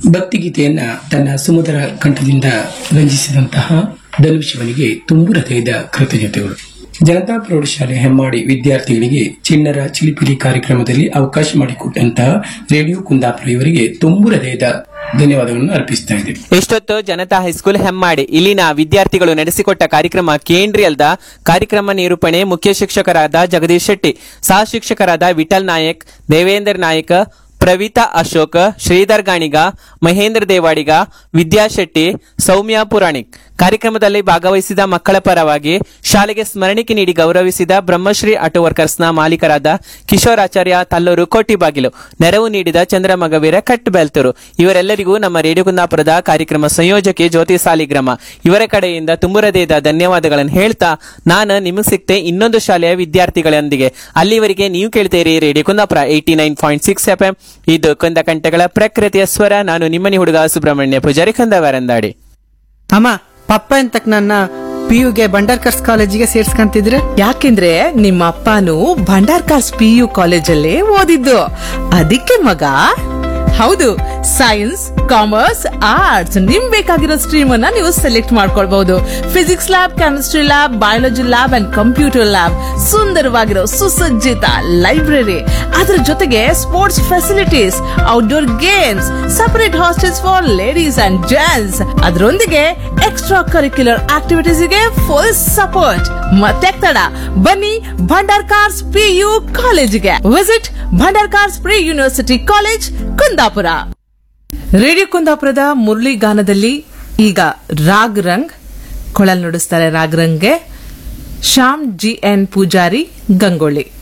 ಭಕ್ತಿಗೀತೆಯನ್ನ ತನ್ನ ಸುಮಧುರ ಕಂಠದಿಂದ ರಂಜಿಸಿದಂತಹ ಧನುಶಿವನಿಗೆ ತುಂಬು ಹೃದಯದ ಕೃತಜ್ಞತೆಗಳು ಜನತಾ ಪ್ರೌಢಶಾಲೆ ಹೆಮ್ಮಾಡಿ ವಿದ್ಯಾರ್ಥಿಗಳಿಗೆ ಚಿಣ್ಣರ ಚಿಲಿಪಿಲಿ ಕಾರ್ಯಕ್ರಮದಲ್ಲಿ ಅವಕಾಶ ಮಾಡಿಕೊಟ್ಟಂತಹ ರೇಡಿಯೋ ಕುಂದಾಪುರ ಇವರಿಗೆ ತುಂಬು ಹೃದಯದ ಧನ್ಯವಾದಗಳನ್ನು ಅರ್ಪಿಸ್ತಾ ಇದೆ ಎಷ್ಟೊತ್ತು ಜನತಾ ಹೈಸ್ಕೂಲ್ ಹೆಮ್ಮಾಡಿ ಇಲ್ಲಿನ ವಿದ್ಯಾರ್ಥಿಗಳು ನಡೆಸಿಕೊಟ್ಟ ಕಾರ್ಯಕ್ರಮ ಕೇಂದ್ರಿಯಲ್ದ ಕಾರ್ಯಕ್ರಮ ನಿರೂಪಣೆ ಮುಖ್ಯ ಶಿಕ್ಷಕರಾದ ಜಗದೀಶ್ ಶೆಟ್ಟಿ ಸಹ ಶಿಕ್ಷಕರಾದ ವಿಠಲ್ ನಾಯಕ್ ದೇವೇಂದ್ರ ನಾಯಕ್ ಪ್ರವೀತಾ ಅಶೋಕ್ ಶ್ರೀಧರ್ ಗಾಣಿಗ ಮಹೇಂದ್ರ ದೇವಾಡಿಗ ವಿದ್ಯಾ ಶೆಟ್ಟಿ ಸೌಮ್ಯ ಪುರಾಣಿಕ್ ಕಾರ್ಯಕ್ರಮದಲ್ಲಿ ಭಾಗವಹಿಸಿದ ಮಕ್ಕಳ ಪರವಾಗಿ ಶಾಲೆಗೆ ಸ್ಮರಣಿಕೆ ನೀಡಿ ಗೌರವಿಸಿದ ಬ್ರಹ್ಮಶ್ರೀ ಆಟೋ ವರ್ಕರ್ಸ್ನ ಮಾಲೀಕರಾದ ಕಿಶೋರಾಚಾರ್ಯ ತಲ್ಲೂರು ಕೋಟಿಬಾಗಿಲು ನೆರವು ನೀಡಿದ ಚಂದ್ರಮಗವೀರ ಕಟ್ಟಬೆಲ್ತೂರು ಇವರೆಲ್ಲರಿಗೂ ನಮ್ಮ ರೇಡಿಯೋ ಕುಂದಾಪುರದ ಕಾರ್ಯಕ್ರಮ ಸಂಯೋಜಕಿ ಜ್ಯೋತಿ ಸಾಲಿಗ್ರಾಮ ಇವರ ಕಡೆಯಿಂದ ತುಂಬುರದೇದ ಧನ್ಯವಾದಗಳನ್ನು ಹೇಳ್ತಾ ನಾನು ನಿಮಗೆ ಸಿಕ್ತೆ ಇನ್ನೊಂದು ಶಾಲೆಯ ವಿದ್ಯಾರ್ಥಿಗಳೊಂದಿಗೆ ಅಲ್ಲಿವರೆಗೆ ನೀವು ಕೇಳ್ತೀರಿ radio Kundapura eighty nine point six F M ಇದು ಕೊಂದ ಕಂಠಗಳ ಪ್ರಕೃತಿಯ ಸ್ವರ ನಾನು ನಿಮ್ಮನಿ ಹುಡುಗ ಸುಬ್ರಹ್ಮಣ್ಯ ಪೂಜಾರಿ ಕಂದವರಂದಾಡಿ ಅಮ್ಮ ಪಪ್ಪ ಎಂತಕ್ ನನ್ನ ಪಿಯುಗೆ ಬಂಡರ್ಕರ್ಸ್ ಕಾಲೇಜಿಗೆ ಸೇರ್ಸ್ಕಂತಿದ್ರೆ ಯಾಕೆಂದ್ರೆ ನಿಮ್ಮ ಅಪ್ಪನು ಭಂಡಾರ್ಕಾರ್ಸ್ ಪಿ ಯು ಕಾಲೇಜಲ್ಲೇ ಓದಿದ್ದು ಅದಕ್ಕೆ ಮಗ ಹೌದು ಸೈನ್ಸ್ ಕಾಮರ್ಸ್ ಆರ್ಟ್ಸ್ ನಿಮ್ ಬೇಕಾಗಿರೋ ಸ್ಟ್ರೀಮ್ ಅನ್ನ ನೀವು ಸೆಲೆಕ್ಟ್ ಮಾಡ್ಕೊಳ್ಬಹುದು physics lab chemistry lab biology lab and computer lab ಸುಂದರವಾಗಿರೋ ಸುಸಜ್ಜಿತ ಲೈಬ್ರರಿ ಅದ್ರ ಜೊತೆಗೆ sports facilities outdoor games separate hostels for ladies and gents ಅದರೊಂದಿಗೆ ಎಕ್ಸ್ಟ್ರಾ ಕರಿಕ್ಯುಲರ್ ಆಕ್ಟಿವಿಟೀಸ್ ಗೆ ಫುಲ್ ಸಪೋರ್ಟ್ ಮತ್ತೆ ತಡ ಬನ್ನಿ ಭಂಡಾರ್ ಕಾರ್ಸ್ ಪಿ ಯು ಕಾಲೇಜಿಗೆ visit Bhandarkars pre university college Kundapura radio ಕುಂದಾಪುರದ ಮುರಳಿ ಗಾನದಲ್ಲಿ ಈಗ ರಾಗ್ ರಂಗ್ ಕೊಳಲ್ ನುಡಿಸ್ತಾರೆ ರಾಗ್ ರಂಗ್ಗೆ ಶ್ಯಾಮ್ ಜಿ ಎನ್ ಪೂಜಾರಿ ಗಂಗೊಳ್ಳಿ